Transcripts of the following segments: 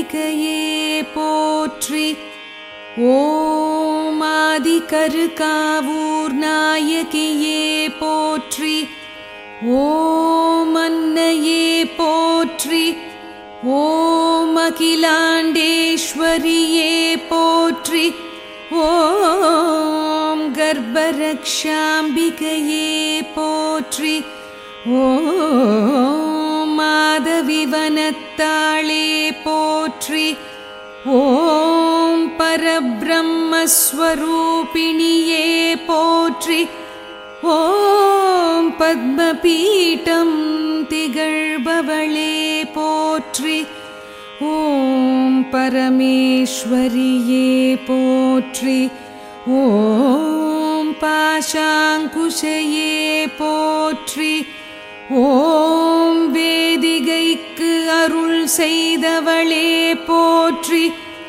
அம்பிகையே போற்றி ஓம் ஆதிகருகாவூர் நாயகியே போற்றி ஓம் அன்னையே போற்றி ஓம் அகிலாண்டேஸ்வரியே போற்றி ஓம் கர்ப்பரக்ஷாம்பிகையே போற்றி ஓம் மாதவிவனத்தாளே போற்றி ஓம் பரபிரம்மஸ்வரூபிணியே போற்றி ஓம் பத்மபீட்டம் திகழ்பவளே போற்றி ஓம் பரமேஸ்வரியே போற்றி ஓம் பாஷாங்குஷையே போற்றி ஓம் வேதிகைக்கு அருள் செய்தவளே போற்றி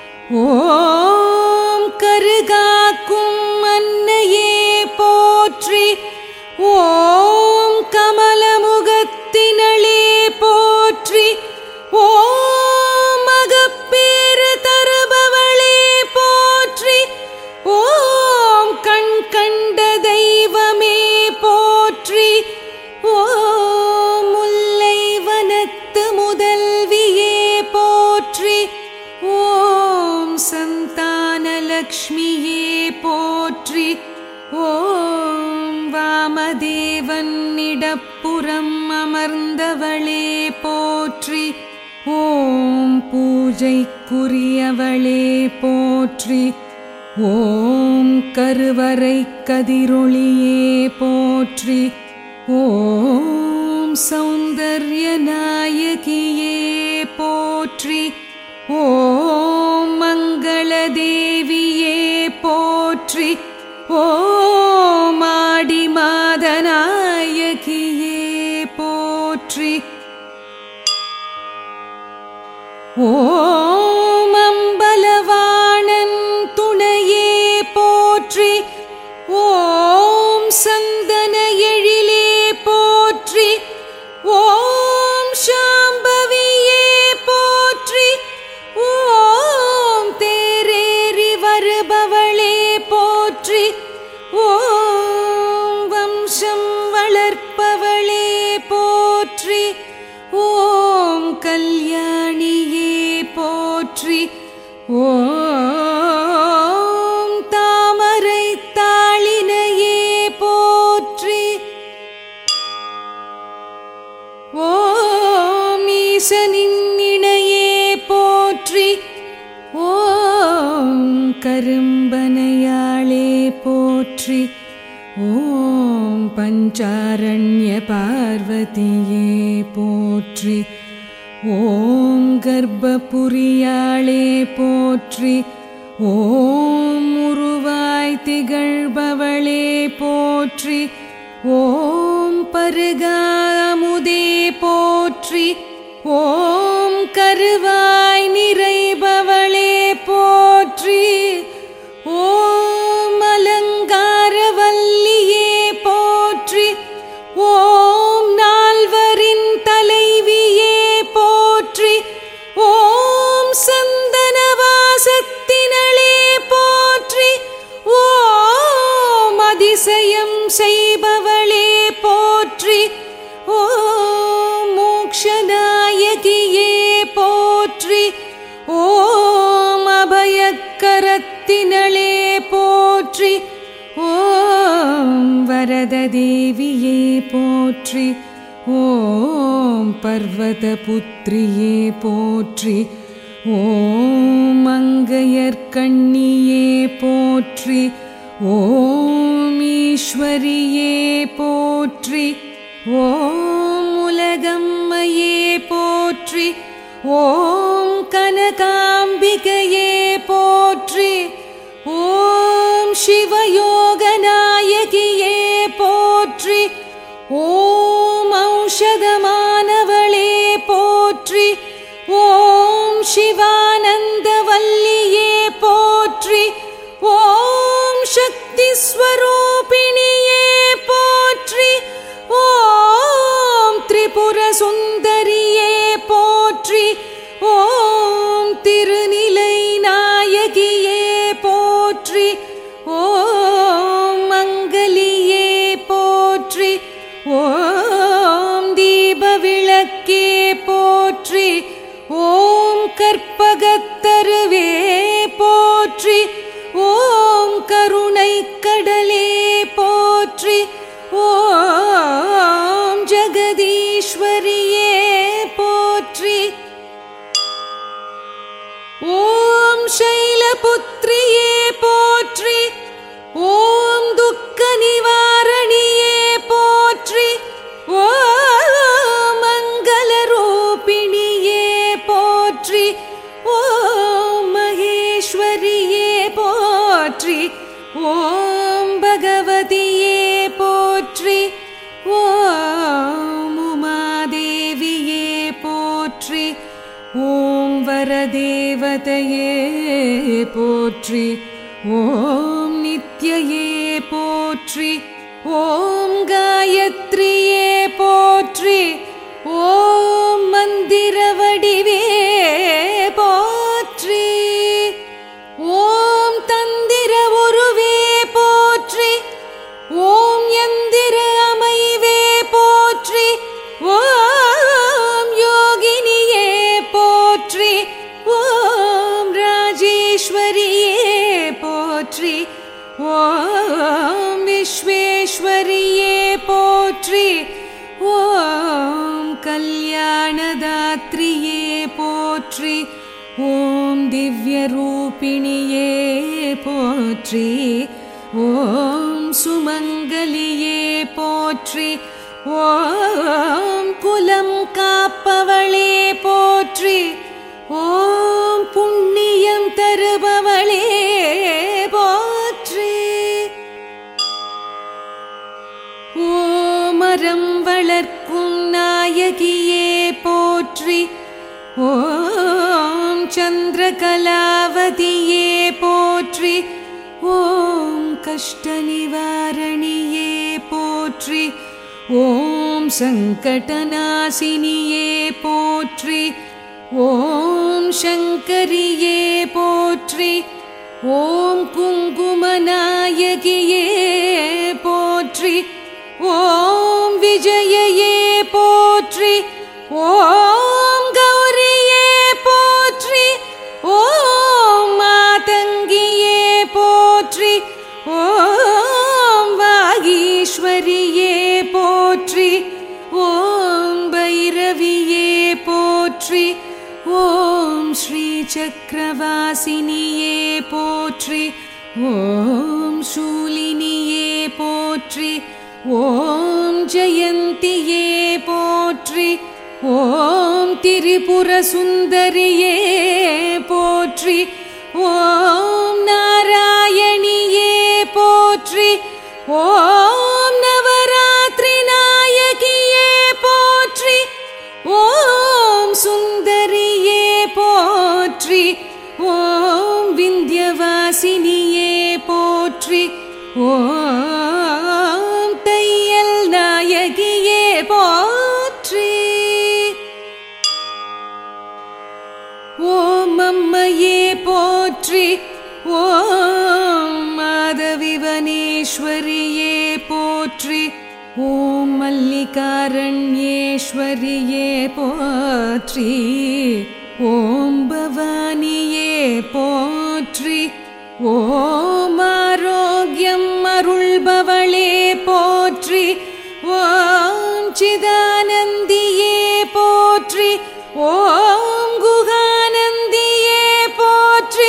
ஓம் கருகாக்கும் அன்னையே போற்றி ஓம் கமலமுகத்தினளே போற்றி ஓம் மகப்பேறு தருபவளே போற்றி ஓம் கண் கண்ட தெய்வமே போற்றி ஓம் முல்லை வனத்து முதல்வியே போற்றி ஓம் சந்தானலக்ஷ்மியே போற்றி ஓம் வாமதேவன் இடப்புறம் அமர்ந்தவளே போற்றி ஓம் பூஜைக்குரியவளே போற்றி ஓம் கருவறை கதிரொளியே போற்றி ஓம் சௌந்தர்ய நாயகியே போற்றி ஓம் மங்களதேவியே போற்றி ஓம் ஆடி மாதநாயகியே போற்றி ஓம் அம்பலவாணன் துணையே போற்றி ஓம் சந்தன எழிலே போற்றி ஓம் சாம்பவியே போற்றி ஓம் தேரேறி வருபவளே போற்றி ஓம் வம்சம் வளர்ப்பவளே போற்றி ஓம் கல்யாணியே போற்றி ஓம் தாமரை தாளினையே போற்றி ஓம் ஈசனின் இணையே போற்றி ஓம் கரும்பனையாளே போற்றி ஓம் பஞ்சாரண்ய பார்வதியே போற்றி ஓம் கர்ப்பபுரியாளே போற்றி ஓம் உருவாய் திகழ்பவளே போற்றி ஓம் பருகாமுதே போற்றி ஓம் கருவாய் நிறைபவளே போற்றி ஓம் அலங்காரவல்லியே போற்றி ஓம் நால்வரின் தலைவியே போற்றி ஓம் சந்தனவாசத்தினளே போற்றி ஓம் அதிசயம் செய்பவளே போற்றி ஓம் மோக்ஷநாயகியே போற்றி ஓம் அபயக்கரத்தினளே போற்றி ஓம் வரததேவியே போற்றி ஓம் பர்வதபுத்ரியே போற்றி ஓம் மங்கையர்கண்ணியே போற்றி ஓம் ஈஸ்வரியே போற்றி ஓம் உலகம்மையே போற்றி ஓம் கனகாம்பிகையே போற்றி ஓம் சிவயோகநாயகியே போற்றி ஓம் ஔஷதமானவளே போற்றி ஓம் சிவானந்தவல்லியே போற்றி ஓம் சக்தி ஸ்வரூபிணியே போற்றி ஓம் திரிபுர சுந்தரியே போற்றி ஓம் போற்றி ஓம் கருணை கடலே போற்றி ஓம் ஜெகதீஸ்வரியே போற்றி ஓம் சைலபுத்ரியே போற்றி ஓம் துக்க நிவாரணியே போற்றி ஓம் மங்கள ரூபிணியே போற்றி ஓம் மகேஸ்வரியே போற்றி ஓம் பகவதியே போற்றி ஓம் உமாதேவியே போற்றி ஓம் வரதேவதையே போற்றி ஓம் நித்யயே போற்றி ஓம் காயத்ரியே போற்றி ஓம் மந்திர வடிவே போற்றி ஓம் தந்திர உருவே போற்றி ஓம் எந்திர அமைவே போற்றி ஓம் யோகினியே போற்றி ஓம் ராஜேஸ்வரியே போற்றி ஓம் விஸ்வேஸ்வரியே போற்றி ஓம் கல்யாணதாத்ரியே போற்றி ஓம் திவ்யரூபிணியே போற்றி ஓம் சுமங்கலியே போற்றி ஓம் குலம் காப்பவளே போற்றி ஓம் புண்ணியம் தருபவளே போற்றி ஓமரம் வளர்க்கும் நாயகியே போற்றி ஓம் சந்திரகலாவதியே போற்றி ஓம் கஷ்ட நிவாரணியே போற்றி ஓம் சங்கடநாசினியே போற்றி ஓம் சங்கரியே போற்றி ஓம் குங்குமநாயகியே போற்றி ஓம் விஜயயே போற்றி ஓம் கௌரியே போற்றி ஓம் மாதங்கியே போற்றி ஓம் வாகீஸ்வரியே போற்றி ஓம் பைரவியே போற்றி ஓம் ஸ்ரீ சக்கரவாசினியே போற்றி ஓம் சூலினியே போற்றி ஓம் ஜெயந்தியே போற்றி ஓம் திரிபுர சுந்தரியே போற்றி ஓம் நாராயணியே போற்றி ஓம் நவராத்திரி நாயகியே போற்றி ஓம் சுந்தரியே போற்றி ஓம் விந்தியவாசினியே போற்றி ஓம் தையல் நாயகியே போற்றி ஓம் அம்மையே போற்றி ஓம் மாதவிவனேஸ்வரியே போற்றி ஓம் மல்லிகாரண்யேஸ்வரியே போற்றி ஓம் பவானியே போற்றி ஓம் ஆரோக்கியம் அருள்பவளே போற்றி ஓம் சிதானந்தியே போற்றி ஓம் குகானந்தியே போற்றி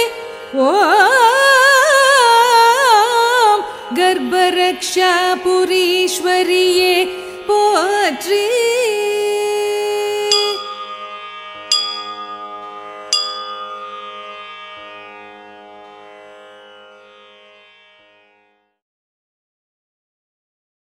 ஓம் கர்ப்பரக்ஷாபுரீஸ்வரியே போற்றி